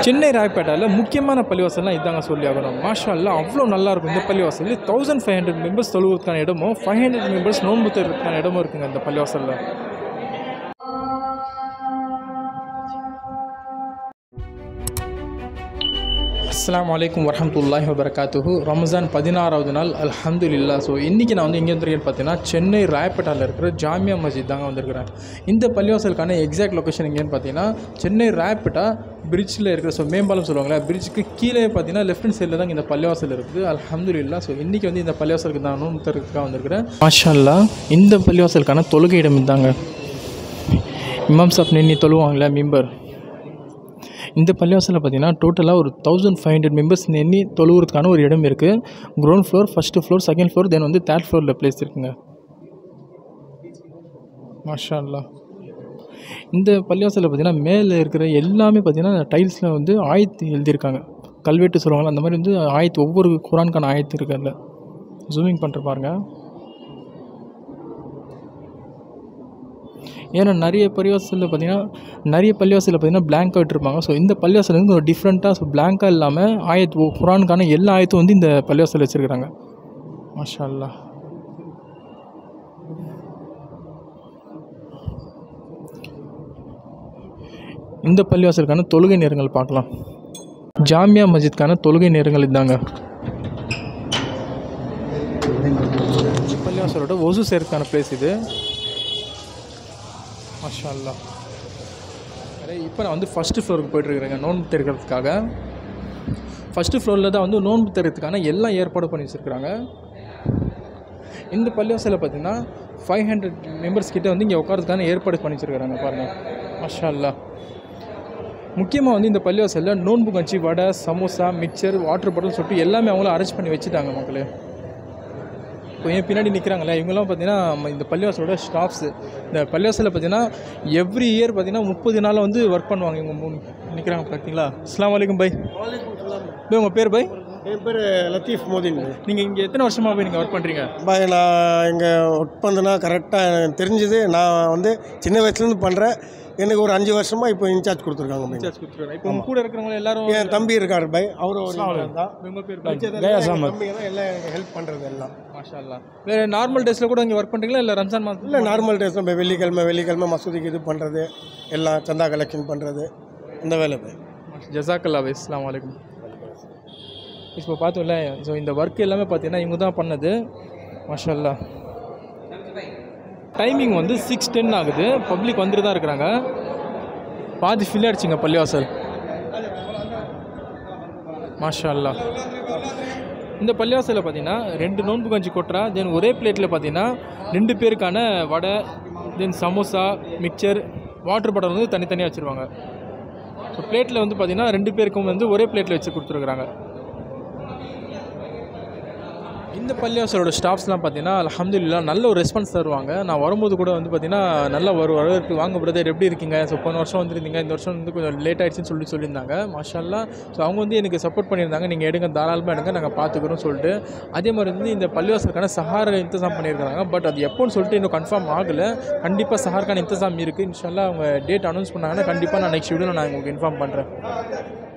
சென்னை ராயப்பேட்டாவில் முக்கியமான பள்ளிவாசல்லாம் இதாங்க சொல்லி ஆகணும் மாஷா அல்லா அவ்வளோ நல்லா இருக்கும் இந்த பள்ளிவாசல் தௌசண்ட் ஃபைவ் ஹண்ட்ரட் மெம்பர்ஸ் தொழுவதற்கான இடமும் ஃபைவ் ஹண்ட்ரட் மெம்பர்ஸ் நோன்பு தருவதற்கான இடமும் இருக்குங்க இந்த பள்ளிவாசலில் அஸ்ஸலாமு அலைக்கும் வரஹமத்துல்லாஹி வபரகாத்துஹு ரமஜான் பதினாறாவது நாள் அல்ஹம்துலில்லா ஸோ இன்றைக்கி நான் வந்து எங்கே வந்துருக்கேன்னு பார்த்தீங்கன்னா சென்னை ராயப்பேட்டாவில் இருக்கிற ஜாமியா மஸ்ஜித் தாங்க வந்திருக்கிறேன் இந்த பள்ளிவாசலுக்கான எக்ஸாக்ட் லொக்கேஷன் எங்கேன்னு பார்த்தீங்கன்னா சென்னை ராயப்பேட்டா பிரிட்ஜில் இருக்கிற ஸோ மேம்பாலம் சொல்லுவாங்களே பிரிட்ஜுக்கு கீழே பார்த்தீங்கன்னா லெஃப்ட் ஹேண்ட் சைடில் தான் இந்த பள்ளிவாசல் இருக்குது அல்ஹம்துலில்லா ஸோ இன்றைக்கி வந்து இந்த பள்ளிவாசலுக்கு தான் நோன்புத்தருக்காக வந்திருக்கிறேன் மாஷல்லா இந்த பள்ளிவாசலுக்கான தொழுகை இடம் இதாங்க இமாம் சாப் நின்று தொழுவாங்களே மிம்பர் இந்த பள்ளிவாசலில் பார்த்தீங்கன்னா டோட்டலாக ஒரு தௌசண்ட் ஃபைவ் ஹண்ட்ரட் மெம்பர்ஸ் எண்ணி தொழுவுறதுக்கான ஒரு இடம் இருக்குது ground floor first floor second floor then வந்து தேர்ட் ஃப்ளோரில் பிளேஸ் இருக்குங்க மாஷா அல்லா இந்த பள்ளிவாசலில் பார்த்தீங்கன்னா மேலே இருக்கிற எல்லாமே பார்த்தீங்கன்னா டைல்ஸில் வந்து ஆயத்து எழுதியிருக்காங்க கல்வெட்டு சொல்லுவாங்கள்ல அந்த மாதிரி வந்து ஆயத்து ஒவ்வொரு குரானுக்கான ஆயத்து இருக்கு அதில் ஜூமிங் பண்ணுற பாருங்க ஏன்னா நிறைய பள்ளிவாசலில் பார்த்தீங்கன்னா நிறைய பள்ளிவாசலில் பார்த்தீங்கன்னா பிளாங்காக விட்டுருப்பாங்க ஸோ இந்த பள்ளிவாசல் வந்து ஒரு டிஃப்ரெண்ட்டாக ஸோ பிளாங்காக இல்லாமல் ஆயத்து ஒ- குரானுக்கான எல்லா ஆயத்தும் வந்து இந்த பள்ளிவாசல் வச்சுருக்குறாங்க மாஷா அல்லா இந்த பள்ளிவாசலுக்கான தொழுகை நேரங்கள் பார்க்கலாம் ஜாமியா மஸ்ஜித்கான தொழுகை நேரங்கள் இதாங்க பள்ளிவாசலோட ஒசு சேர்க்கான பிளேஸ் இது மாஷா அல்லா இப்போ நான் வந்து ஃபஸ்ட்டு ஃப்ளோருக்கு போயிட்டுருக்கிறேங்க நோன்பு தெரிக்கிறதுக்காக ஃபஸ்ட்டு ஃப்ளோரில் தான் வந்து நோன்பு தெரிகிறதுக்கான எல்லா ஏற்பாடும் பண்ணி வச்சுருக்குறாங்க இந்த பள்ளிவாசலில் பார்த்தீங்கன்னா ஃபைவ் ஹண்ட்ரட் மெம்பர்ஸ் கிட்ட வந்து இங்கே உட்காரதுக்கான ஏற்பாடு பண்ணி வச்சுருக்காங்க பாருங்கள் மாஷா அல்லா முக்கியமாக வந்து இந்த பள்ளிவாசலில் நோன்பு கஞ்சி vada samosa mixture water bottle சொல்லிட்டு எல்லாமே அவங்களும் அரேஞ்ச் பண்ணி வச்சுட்டாங்க மக்களே இப்போ என் பின்னாடி நிற்கிறாங்களே இவங்கெல்லாம் பார்த்தீங்கன்னா நம்ம இந்த பள்ளிவாசலோட ஸ்டாஃப்ஸு இந்த பள்ளிவாசலில் பார்த்தீங்கன்னா எவ்ரி இயர் பார்த்தீங்கன்னா முப்பது நாளாக வந்து ஒர்க் பண்ணுவாங்க இவங்க மூணு நிற்கிறாங்க பார்த்தீங்களா அஸ்லாம் வலைக்கும் பை பை உங்கள் பேர் பை என் பேர் லத்தீஃப் மோதின் நீங்கள் இங்கே எத்தனை வருஷமாக போய் நீங்கள் ஒர்க் பண்ணுறீங்க பாய் நான் இங்கே ஒர்க் பண்ணதுனா கரெக்டாக எனக்கு தெரிஞ்சது நான் வந்து சின்ன வயசுலேருந்து பண்ணுறேன் எனக்கு ஒரு அஞ்சு வருஷமாக இப்போ இன்சார்ஜ் கொடுத்துருக்காங்க பாய். இன்சார்ஜ் கொடுத்துருக்காங்க இப்போ உங்க கூட இருக்கிறவங்க எல்லாரும் என் தம்பி இருக்கார் பாய் அவரும் ஒரு இன்சார்ஜ் தான் உங்கள் பேர் மிச்சதெல்லாம் என் தம்பிங்க தான் எல்லாம் எனக்கு ஹெல்ப் பண்ணுறது எல்லாம் மாஷா அல்லா வேறு நார்மல் டேஸில் கூட இங்கே ஒர்க் பண்ணுறீங்களா இல்லை ரம்ஜான் மாதம் இல்லை நார்மல் டேஸ் நம்ம வெள்ளிக்கிழமை வெள்ளிக்கிழமை மசூதிக்கு இது பண்ணுறது எல்லாம் சந்தா கலெக்ஷன் பண்ணுறது இந்த வேலை பாய் ஜசாக்கல்லா பை அஸ்லாம் வலைக்கும் இப்போ பார்த்தோம்ல ஸோ இந்த ஒர்க் எல்லாமே பார்த்தீங்கன்னா இவங்க தான் பண்ணது மாஷா அல்லா டைமிங் வந்து சிக்ஸ் டென் ஆகுது பப்ளிக் வந்துட்டு தான் இருக்கிறாங்க பாதி ஃபில் ஆயிடுச்சுங்க பள்ளிவாசல் மாஷா அல்லா இந்த பள்ளிவாசலில் பார்த்தீங்கன்னா ரெண்டு நோன்பு கஞ்சி கொட்டுறா தென் ஒரே பிளேட்டில் பார்த்தீங்கன்னா ரெண்டு பேருக்கான vada then samosa mixture water bottle வந்து தனித்தனியாக வச்சுருவாங்க ஸோ பிளேட்டில் வந்து பார்த்தீங்கன்னா ரெண்டு பேருக்கும் வந்து ஒரே பிளேட்டில் வச்சு கொடுத்துருக்குறாங்க இந்த பள்ளிவாசலோட ஸ்டாஃப்ஸ்லாம் பார்த்தீங்கன்னா அல்ஹம்துலில்லாஹ் நல்ல ஒரு ரெஸ்பான்ஸ் தருவாங்க நான் வரும்போது கூட வந்து பார்த்தீங்கன்னா நல்ல ஒரு வரவேற்பு வாங்க பிரதர் எப்படி இருக்கீங்க ஸோ போன வருஷம் வந்துருந்தீங்க இந்த வருஷம் வந்து கொஞ்சம் லேட் ஆயிடுச்சுன்னு சொல்லி சொல்லியிருந்தாங்க மாஷால்லா ஸோ அவங்க வந்து எனக்கு சப்போர்ட் பண்ணியிருந்தாங்க நீங்கள் எடுங்க தாராளமாக எடுங்க நாங்கள் பார்த்துக்குறோம் சொல்லிட்டு அதே மாதிரி வந்து இந்த பள்ளிவாசலுக்கான சஹார இன்தசாம் பண்ணியிருக்காங்க பட் அது எப்போன்னு சொல்லிட்டு இன்னும் கன்ஃபார்ம் ஆகலை கண்டிப்பாக சஹாருக்கான இன்தசாம் இருக்குது இன்ஷால்லா அவங்க டேட் அனௌன்ஸ் பண்ணாங்கன்னா கண்டிப்பாக நான் நெக்ஸ்ட் வீடியோவில் நான் உங்களுக்கு இன்ஃபார்ம் பண்ணுறேன்